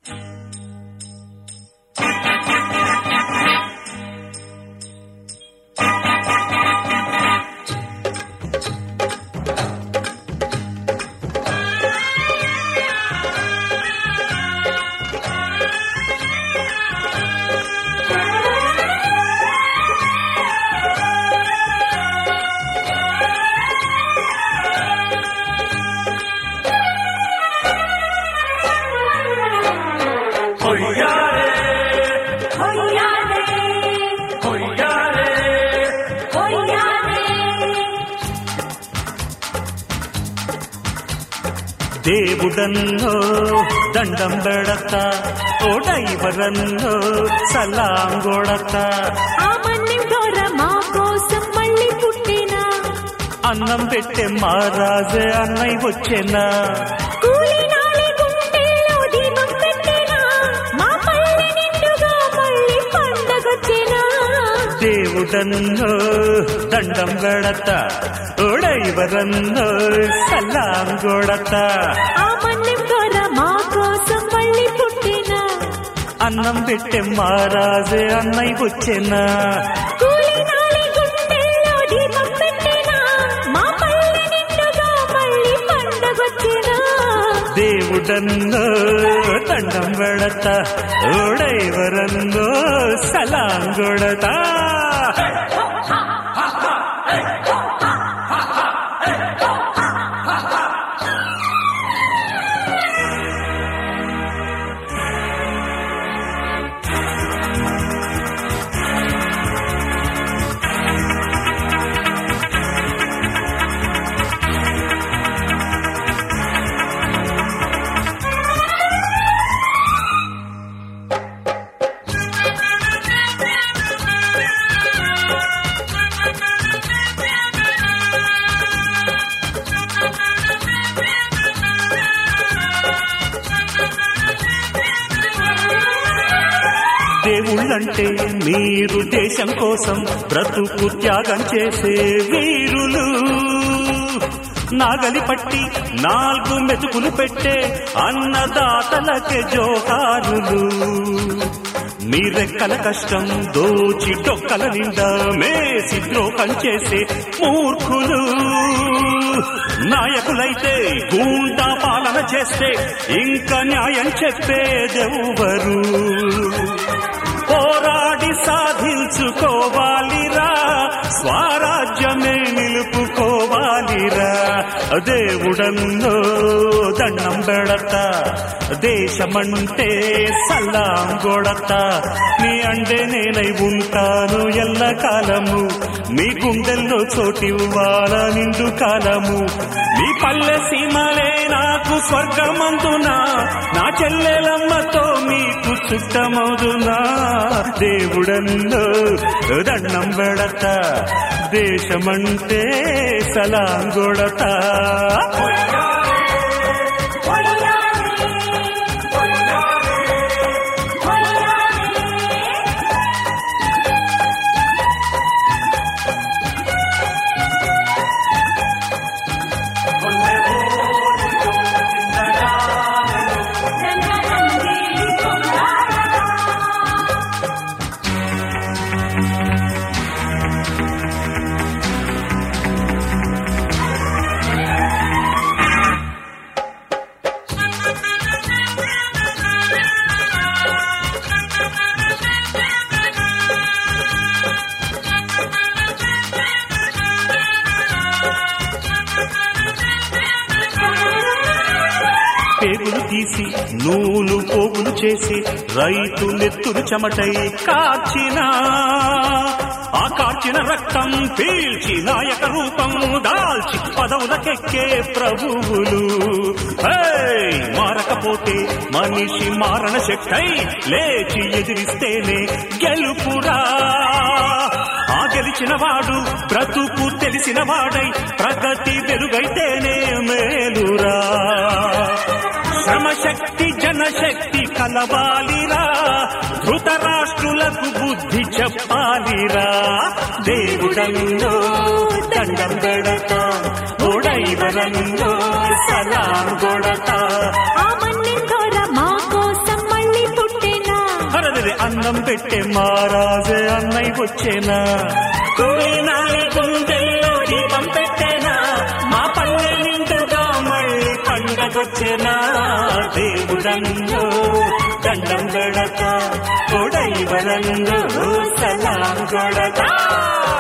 కొయ్యారే కొయ్యాలే కొయ్యారే కొయ్యాలే దేవుడన్నో దండం పెడత ఓ డైవరన్నో సలాం కొడత ఆ మన్యం దొర మా కోసం మళ్ళీ పుట్టినా అన్నం పెట్టే మహారాజే అన్నయ్య వచ్చేనా కూలి నాలి గుండెల్లో దీపం పెట్టినా మా పల్లె నిండుగా మళ్ళీ పండగొచ్చినా దేవుడన్నో దండం పెడత ఓ డైవరన్నో సలాం కొడత ఆ మన్యం దొర మా కోసం మళ్ళీ పుట్టినా అన్నం పెట్టే మహారాజే అన్నయ్య వచ్చేనా కూలి నాలి గుండెల్లో దీపం పెట్టినా మా పల్లె నిండుగా మళ్ళీ పండగొచ్చినా దేవుడన్నో దండం పెడత ఓ డైవరన్నో సలాం కొడతా దేవుళ్ళంటే మీరు దేశం కోసం బ్రతుకు త్యాగం చేసే వీరులు నాగలి పట్టి నాలుగు మెతుకులు పెట్టే అన్నదాతలకే జోహారులు మీరెక్కల కష్టం దోచి డొక్కల నిండా మేసి ద్రోహం చేసే మూర్ఖులు నాయకులైతే గూండా పాలన చేస్తే ఇంకా న్యాయం చెప్పేదెవ్వరు పోరాడి సాధించుకోవాలిరా స్వరాజ్యమే నిలుపుకోవాలిరా దేవుడన్నో దండం పెడత దేశమంటే సల్లాం కొడత నీ అంటే నేనై ఉంటాను ఎల్లకాలము మీ గుండెల్లో చోటివ్వాల నిండు కాలము మీ పల్లె సీమలే నాకు స్వర్గమందునా నా చెల్లెలమ్మతో మీకు చుట్టమవుదునా దేవుడన్నో దండం పెడత దేశమంటే సలాం కొడత పేగులు తీసి నూలు పోగులు చేసి రైతు నెత్తురు చెమటై కార్చిన ఆ కార్చిన రక్తం పీల్చి నాయక రూపం దాల్చి పదవులకెక్కే ప్రభువులు ఏయ్! మారకపోతే మనిషి మారణ శక్తై లేచి ఎదిరిస్తేనే గెలుపురా ఆ గెలిచిన వాడు బ్రతుకు తెలిసిన వాడై ప్రగతి వెలుగైతేనే మేలురా శ్రమశక్తి జనశక్తి కలవాలిరా ధృతరాష్ట్రులకు బుద్ధి చెప్పాలిరా దేవుడల్లో దండం పెడత ఓడైవరంలో సలాం కొడతా ఆ మన్నిం దొర మా కోసం మళ్ళీ అర్రె అన్నం పెట్టే మారాజే అన్నయ్య వచ్చేనా కువేనాలి గుండెల్లో దీపం పెట్టేనా మా పల్లె నిండుగా మళ్ళీ పండగొచ్చేనా దేవుడన్ను దండం పెడతా కొడైవరన్ను సలాం కొడతా